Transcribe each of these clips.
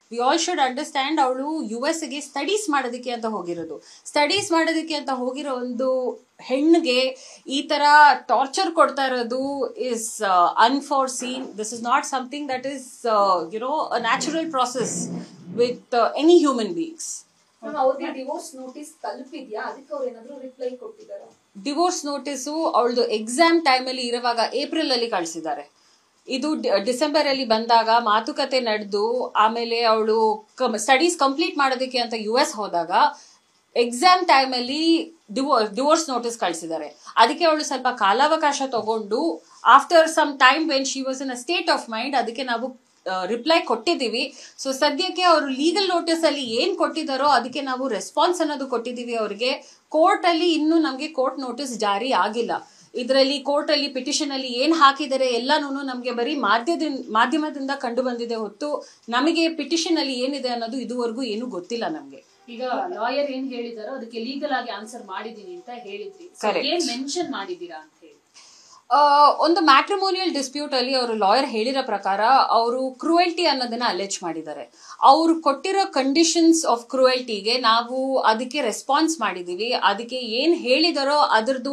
V all should understand ಅವಳು U S ಗೆ studies ಮಾಡೋದಕ್ಕೆ ಅಂತ ಹೋಗಿರೋದು ಸ್ಟಡೀಸ್ ಮಾಡೋದಕ್ಕೆ ಅಂತ ಹೋಗಿರೋ ಒಂದು ಹೆಣ್ಣಿಗೆ ಈ ತರ ಟಾರ್ಚರ್ ಕೊಡ್ತಾ ಇರೋದು is unforeseen this is not something that is you know a natural process with any human beings ma'am ಅವ್ರಿಗೆ ಡಿವೋರ್ಸ್ ನೋಟಿಸ್ ತಲುಪಿದ್ಯಾ ಅದಕ್ಕೆ ಅವ್ರು ಏನಾದ್ರು ರಿಪ್ಲೈ ಕೊಟ್ಟಿದಾರ ಡಿವೋರ್ಸ್ ನೋಟಿಸು ಅವಳದು ಎಕ್ಸಾಮ್ ಟೈಮಲ್ಲಿ ಇರುವಾಗ ಏಪ್ರಿಲ್ ಅಲ್ಲಿ ಕಳಿಸಿದ್ದಾರೆ ಇದು ಡಿಸೆಂಬರ್ ಅಲ್ಲಿ ಬಂದಾಗ ಮಾತುಕತೆ ನಡೆದು ಆಮೇಲೆ ಅವಳು ಸ್ಟಡೀಸ್ ಕಂಪ್ಲೀಟ್ ಮಾಡೋದಕ್ಕೆ ಅಂತ ಯು ಎಸ್ ಹೋದಾಗ ಎಕ್ಸಾಮ್ ಟೈಮಲ್ಲಿ ಡಿವೋರ್ಸ್ ಡಿವೋರ್ಸ್ ನೋಟಿಸ್ ಕಳಿಸಿದ್ದಾರೆ ಅದಕ್ಕೆ ಅವಳು ಸ್ವಲ್ಪ ಕಾಲಾವಕಾಶ ತಗೊಂಡು after some time when she was in a state of mind ಅದಕ್ಕೆ ನಾವು ರಿಪ್ಲೈ ಕೊಟ್ಟಿದ್ದೀವಿ ಸೊ ಸದ್ಯಕ್ಕೆ ಅವರು ಲೀಗಲ್ ನೋಟಿಸ್ ಅಲ್ಲಿ ಏನ್ ಕೊಟ್ಟಿದ್ದಾರೋ ಅದಕ್ಕೆ ನಾವು ರೆಸ್ಪಾನ್ಸ್ ಅನ್ನೋದು ಕೊಟ್ಟಿದ್ದೀವಿ ಅವರಿಗೆ ಕೋರ್ಟ್ ಅಲ್ಲಿ ಇನ್ನೂ ನಮಗೆ ಕೋರ್ಟ್ ನೋಟಿಸ್ ಜಾರಿ ಆಗಿಲ್ಲ ಇದರಲ್ಲಿ ಕೋರ್ಟ್ ಅಲ್ಲಿ ಪಿಟಿಷನ್ ಅಲ್ಲಿ ಏನ್ ಹಾಕಿದ್ದಾರೆ ಎಲ್ಲಾನು ನಮಗೆ ಬರೀ ಮಾಧ್ಯಮದಿಂದ ಮಾಧ್ಯಮದಿಂದ ಕಂಡು ಬಂದಿದೆ ಹೊತ್ತು ನಮಗೆ ಪಿಟಿಷನ್ ಅಲ್ಲಿ ಏನಿದೆ ಅನ್ನೋದು ಇದುವರೆಗೂ ಏನು ಗೊತ್ತಿಲ್ಲ ನಮಗೆ ಈಗ ಲಾಯರ್ ಏನ್ ಹೇಳಿದಾರೋ ಅದಕ್ಕೆ ಲೀಗಲ್ ಆಗಿ ಆನ್ಸರ್ ಮಾಡಿದೀನಿ ಅಂತ ಹೇಳಿದ್ರಿ So, Correct. ಏನ್ ಮೆನ್ಷನ್ ಮಾಡಿದೀರಾ ಅಂತ ಹೇಳಿ ಆ, ಒಂದು ಮ್ಯಾಟ್ರಿಮೋನಿಯಲ್ ಡಿಸ್ಪ್ಯೂಟ್ ಅಲ್ಲಿ ಅವರು ಲಾಯರ್ ಹೇಳಿರೋ ಪ್ರಕಾರ ಅವರು ಕ್ರೂಯಲ್ಟಿ ಅನ್ನೋದನ್ನ ಅಲೆಚ್ ಮಾಡಿದ್ದಾರೆ ಅವರು ಕೊಟ್ಟಿರೋ ಕಂಡೀಷನ್ಸ್ ಆಫ್ ಕ್ರೂಯಲ್ಟಿಗೆ ನಾವು ಅದಕ್ಕೆ ರೆಸ್ಪಾನ್ಸ್ ಮಾಡಿದೀವಿ ಅದಕ್ಕೆ ಏನ್ ಹೇಳಿದಾರೋ ಅದ್ರದ್ದು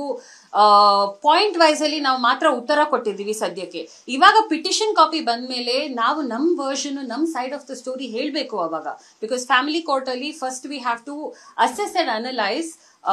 ಪಾಯಿಂಟ್ ವೈಸ್ ಅಲ್ಲಿ ನಾವು ಮಾತ್ರ ಉತ್ತರ ಕೊಟ್ಟಿದ್ದೀವಿ ಸದ್ಯಕ್ಕೆ ಇವಾಗ ಪಿಟಿಷನ್ ಕಾಪಿ ಬಂದ್ಮೇಲೆ ನಾವು ನಮ್ ವರ್ಷನ್ ನಮ್ ಸೈಡ್ ಆಫ್ ದ ಸ್ಟೋರಿ ಹೇಳ್ಬೇಕು ಅವಾಗ ಬಿಕಾಸ್ ಫ್ಯಾಮಿಲಿ ಕೋರ್ಟ್ ಅಲ್ಲಿ first we have to assess and analyse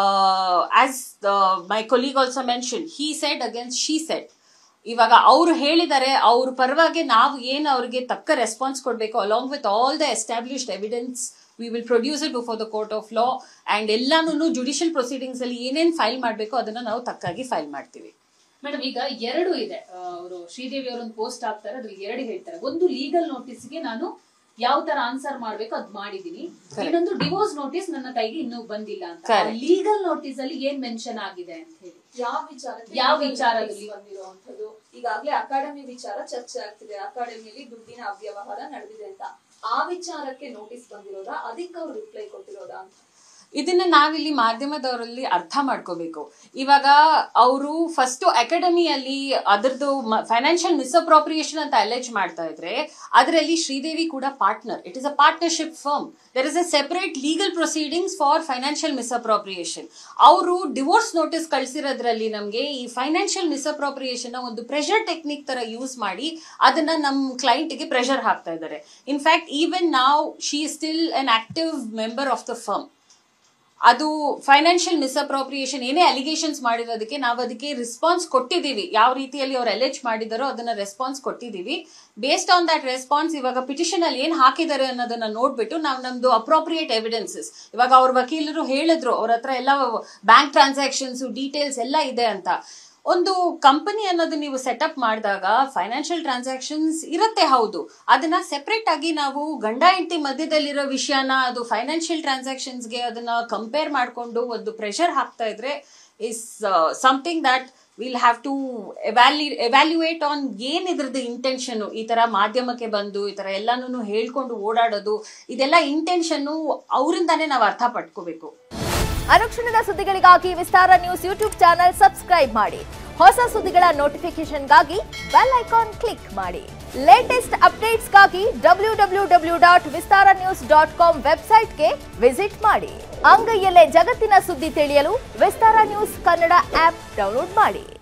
as my colleague also mention he said against she said ಇವಾಗ ಅವರು ಹೇಳಿದ್ದಾರೆ ಅವ್ರ ಪರವಾಗಿ ನಾವು ಏನು ಅವ್ರಿಗೆ ತಕ್ಕ ರೆಸ್ಪಾನ್ಸ್ ಕೊಡಬೇಕು along with all the established evidence we will produce it before the court of law and ಎಲ್ಲಾನು ಜುಡಿಷಿಯಲ್ ಪ್ರೊಸೀಡಿಂಗ್ಸ್ ಅಲ್ಲಿ ಏನೇನ್ ಫೈಲ್ ಮಾಡಬೇಕು ಅದನ್ನ ನಾವು ತಕ್ಕಾಗಿ ಫೈಲ್ ಮಾಡ್ತೀವಿ ಮೇಡಮ್ ಈಗ ಎರಡು ಇದೆ ಅವರು ಶ್ರೀದೇವಿ ಅವರೊಂದು ಪೋಸ್ಟ್ ಹಾಕ್ತಾರೆ ಅದ್ರಲ್ಲಿ ಎರಡು ಹೇಳ್ತಾರೆ ಒಂದು ಲೀಗಲ್ ನೋಟಿಸ್ಗೆ ನಾನು ಯಾವ ತರ ಆನ್ಸರ್ ಮಾಡ್ಬೇಕು ಅದ್ ಮಾಡಿದೀನಿ ಇನ್ನೊಂದು ಡಿವೋರ್ಸ್ ನೋಟಿಸ್ ನನ್ನ ಕೈಗೆ ಇನ್ನೂ ಬಂದಿಲ್ಲ ಅಂತ Correct. ಲೀಗಲ್ ನೋಟಿಸ್ ಅಲ್ಲಿ ಏನ್ ಮೆನ್ಷನ್ ಆಗಿದೆ ಅಂತ ಹೇಳಿ ಯಾವ ವಿಚಾರ ಯಾವ ವಿಚಾರದಲ್ಲಿ? ಬಂದಿರುವಂತದ್ದು ಈಗಾಗ್ಲೇ ಅಕಾಡೆಮಿ ವಿಚಾರ ಚರ್ಚೆ ಆಗ್ತಿದೆ ಅಕಾಡೆಮಿಯಲ್ಲಿ ದುಡ್ಡಿನ ಅವ್ಯವಹಾರ ನಡೆದಿದೆ ಅಂತ ಆ ವಿಚಾರಕ್ಕೆ ನೋಟಿಸ್ ಬಂದಿರೋದಾ ಅದಕ್ಕೆ ಅವ್ರು ರಿಪ್ಲೈ ಕೊಟ್ಟಿರೋದಾ ಅಂತ ಇದನ್ನ ನಾವಿಲ್ಲಿ ಮಾಧ್ಯಮದವರಲ್ಲಿ ಅರ್ಥ ಮಾಡ್ಕೋಬೇಕು ಇವಾಗ ಅವರು ಫಸ್ಟ್ ಅಕಾಡೆಮಿಯಲ್ಲಿ ಅದರದ್ದು ಫೈನಾನ್ಷಿಯಲ್ ಮಿಸ್ಅಪ್ರಾಪ್ರಿಯೇಷನ್ ಅಂತ ಅಲೆಜ್ ಮಾಡ್ತಾ ಇದ್ರೆ ಅದರಲ್ಲಿ ಶ್ರೀದೇವಿ ಕೂಡ partner it is a partnership firm there is a separate legal proceedings for financial misappropriation ಅವರು ಡಿವೋರ್ಸ್ ನೋಟಿಸ್ ಕಳಿಸಿರೋದ್ರಲ್ಲಿ ನಮಗೆ ಈ ಫೈನಾನ್ಷಿಯಲ್ ಮಿಸ್ಅಪ್ರಾಪ್ರಿಯೇಷನ್ ಒಂದು ಪ್ರೆಷರ್ ಟೆಕ್ನಿಕ್ ತರ ಯೂಸ್ ಮಾಡಿ ಅದನ್ನ ನಮ್ಮ ಕ್ಲೈಂಟ್ಗೆ ಪ್ರೆಷರ್ ಹಾಕ್ತಾ ಇದ್ದಾರೆ ಇನ್ಫ್ಯಾಕ್ಟ್ ಈವನ್ ನಾವ್ she still an active member of the firm ಅದು ಫೈನಾನ್ಷಿಯಲ್ ಮಿಸ್ಅಪ್ರಾಪ್ರಿಯೇಷನ್ ಏನೇ ಅಲಿಗೇಷನ್ಸ್ ಮಾಡಿರೋದಕ್ಕೆ ನಾವು ಅದಕ್ಕೆ ರೆಸ್ಪಾನ್ಸ್ ಕೊಟ್ಟಿದ್ದೀವಿ ಯಾವ ರೀತಿಯಲ್ಲಿ ಅವ್ರು ಅಲೆಜ್ ಮಾಡಿದಾರೋ ಅದನ್ನ ರೆಸ್ಪಾನ್ಸ್ ಕೊಟ್ಟಿದ್ದೀವಿ ಬೇಸ್ಡ್ ಆನ್ ದಟ್ ರೆಸ್ಪಾನ್ಸ್ ಇವಾಗ ಪಿಟಿಷನ್ ಅಲ್ಲಿ ಏನ್ ಹಾಕಿದ್ದಾರೆ ಅನ್ನೋದನ್ನ ನೋಡ್ಬಿಟ್ಟು ನಾವು ನಮ್ದು ಅಪ್ರೋಪ್ರಿಯೇಟ್ ಎವಿಡೆನ್ಸಸ್ ಇವಾಗ ಅವ್ರ ವಕೀಲರು ಹೇಳಿದ್ರು ಅವ್ರ ಹತ್ರ ಎಲ್ಲ ಬ್ಯಾಂಕ್ ಟ್ರಾನ್ಸಾಕ್ಷನ್ಸ್ ಡೀಟೇಲ್ಸ್ ಎಲ್ಲ ಇದೆ ಅಂತ ಒಂದು ಕಂಪನಿ ಅನ್ನೋದು ನೀವು ಸೆಟಪ್ ಮಾಡಿದಾಗ ಫೈನಾನ್ಷಿಯಲ್ ಟ್ರಾನ್ಸಾಕ್ಷನ್ಸ್ ಇರುತ್ತೆ ಹೌದು ಅದನ್ನ ಸೆಪರೇಟ್ ಆಗಿ ನಾವು ಗಂಡ ಹೆಂಡತಿ ಮಧ್ಯದಲ್ಲಿರೋ ವಿಷಯನ ಅದು ಫೈನಾನ್ಷಿಯಲ್ ಟ್ರಾನ್ಸಾಕ್ಷನ್ಸ್ಗೆ ಅದನ್ನ ಕಂಪೇರ್ ಮಾಡಿಕೊಂಡು ಒಂದು ಪ್ರೆಷರ್ ಹಾಕ್ತಾ ಇದ್ರೆ is something that will have to ಎವ್ಯಾಲ್ಯೂ ಎವ್ಯಾಲ್ಯೂಯೇಟ್ ಆನ್ ಏನ್ ಇದ್ರದ್ದು ಇಂಟೆನ್ಷನ್ ಈ ತರ ಮಾಧ್ಯಮಕ್ಕೆ ಬಂದು ಈ ತರ ಎಲ್ಲಾನು ಹೇಳ್ಕೊಂಡು ಓಡಾಡೋದು ಇದೆಲ್ಲ ಇಂಟೆನ್ಷನ್ ಅವರಿಂದಾನೇ ನಾವು ಅರ್ಥ ಪಡ್ಕೋಬೇಕು ಅನುಕ್ಷಣದ ಸುದ್ದಿಗಳಿಗಾಗಿ Vistara news YouTube channel subscribe ಮಾಡಿ ಹೊಸ ಸುದ್ದಿಗಳ ನೋಟಿಫಿಕೇಶನ್ಗಾಗಿ ಬೆಲ್ ಐಕಾನ್ ಕ್ಲಿಕ್ ಮಾಡಿ ಲೇಟೆಸ್ಟ್ ಅಪ್ಡೇಟ್ಸ್ಗಾಗಿ W W W dot Vistara news dot com ವೆಬ್ಸೈಟ್ಗೆ ವಿಸಿಟ್ ಮಾಡಿ ಅಂಗೈಯಲ್ಲೇ ಜಗತ್ತಿನ ಸುದ್ದಿ ತಿಳಿಯಲು Vistara news Kannada app download ಮಾಡಿ